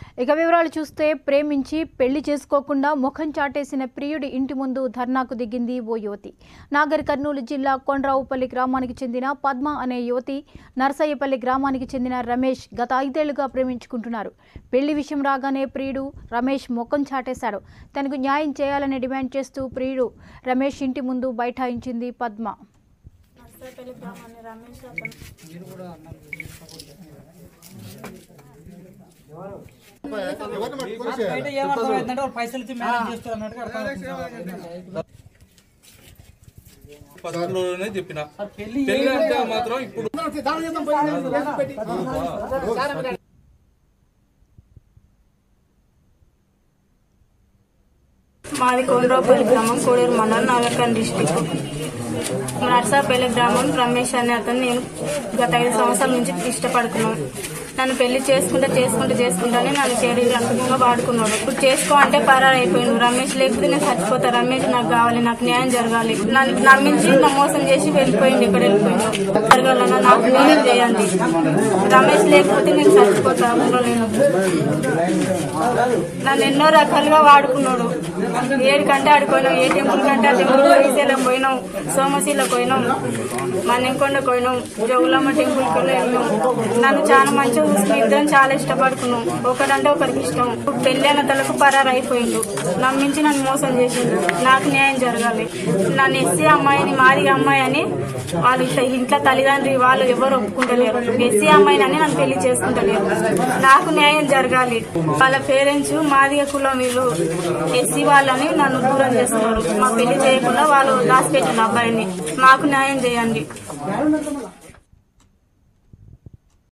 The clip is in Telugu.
ఇక వివరాలు చూస్తే ప్రేమించి పెళ్లి చేసుకోకుండా ముఖం చాటేసిన ప్రియుడి ఇంటి ముందు ధర్నాకు దిగింది ఓ యువతి నాగర్ కర్నూలు జిల్లా కొండ్రావుపల్లి గ్రామానికి చెందిన పద్మ అనే యువతి నర్సయ్యపల్లి గ్రామానికి చెందిన రమేష్ గత ఐదేళ్లుగా ప్రేమించుకుంటున్నారు పెళ్లి విషయం రాగానే ప్రియుడు రమేష్ ముఖం చాటేశాడు తనకు న్యాయం చేయాలని డిమాండ్ చేస్తూ ప్రియుడు రమేష్ ఇంటి ముందు బైఠాయించింది పద్మ నర్సపల్లి గ్రామాన్ని రమేష్ అతను బయట ఏమర్థమైందంటే వాళ్ళు పైసలు ఇచ్చి మేనేజ్ చేస్తారు అన్నట్టుగా అర్థమవుతుంది. ఫస్ట్ లోనే చెప్పిన పెళ్లి అంటే మాత్రం ఇప్పుడు మాది కొండ్రాపల్లి గ్రామం కోడూరు మండలం నాగర్కన్ డిస్టిక్ నర్సాపల్లి గ్రామం రమేష్ అనే అతను నేను గత ఐదు సంవత్సరాల నుంచి ఇష్టపడుతున్నాను నన్ను పెళ్లి చేసుకుంటే చేసుకుంటే చేసుకుంటానే నన్ను చెడు రంగంగా వాడుకున్నాడు ఇప్పుడు చేసుకో అంటే పరారు అయిపోయిండు రమేష్ లేకపోతే నేను చచ్చిపోతా రమేష్ నాకు కావాలి నాకు న్యాయం జరగాలి నన్ను నమ్మించి నా మోసం చేసి వెళ్ళిపోయింది ఇక్కడ వెళ్ళిపోయిండు జరగాలన్నా నాకు న్యాయం చేయండి రమేష్ లేకపోతే నేను చచ్చిపోతా ఉండలేను నన్ను ఎన్నో రకాలుగా వాడుకున్నాడు ఏడికంటే ఆడుకోయినాం ఏ టెంపుల్ కంటే ఆ టెంపుల్ శ్రీశైలం పోయినాం సోమశీల పోయినాం మన్నెంకొండ పోయినాం జోగులమ్మ టెంపుల్ కి వెళ్ళాం నన్ను చాలా మంచిగా చూసుకుని ఇద్దరం చాలా ఇష్టపడుకున్నాం ఒకడంటే ఒకరికి ఇష్టం పెళ్ళైన తలకు పరారు అయిపోయిండు నమ్మించి నన్ను మోసం చేసిండు నాకు న్యాయం జరగాలి నన్ను ఎస్సీ అమ్మాయిని మాది అమ్మాయి అని వాళ్ళు ఇట్లా ఇంట్లో తల్లిదండ్రి వాళ్ళు ఎవరు ఒప్పుకుంటలేరు ఎస్సీ అమ్మాయిని అని నన్ను పెళ్లి చేసుకుంటలేరు నాకు న్యాయం జరగాలి వాళ్ళ పేరెంట్స్ మాదిగ కులం వీళ్ళు ఎస్సీ వాళ్ళని నన్ను దూరం చేస్తున్నారు మా పెళ్లి చేయకుండా వాళ్ళు దాచిపెట్టిన అబ్బాయిని మాకు న్యాయం చేయండి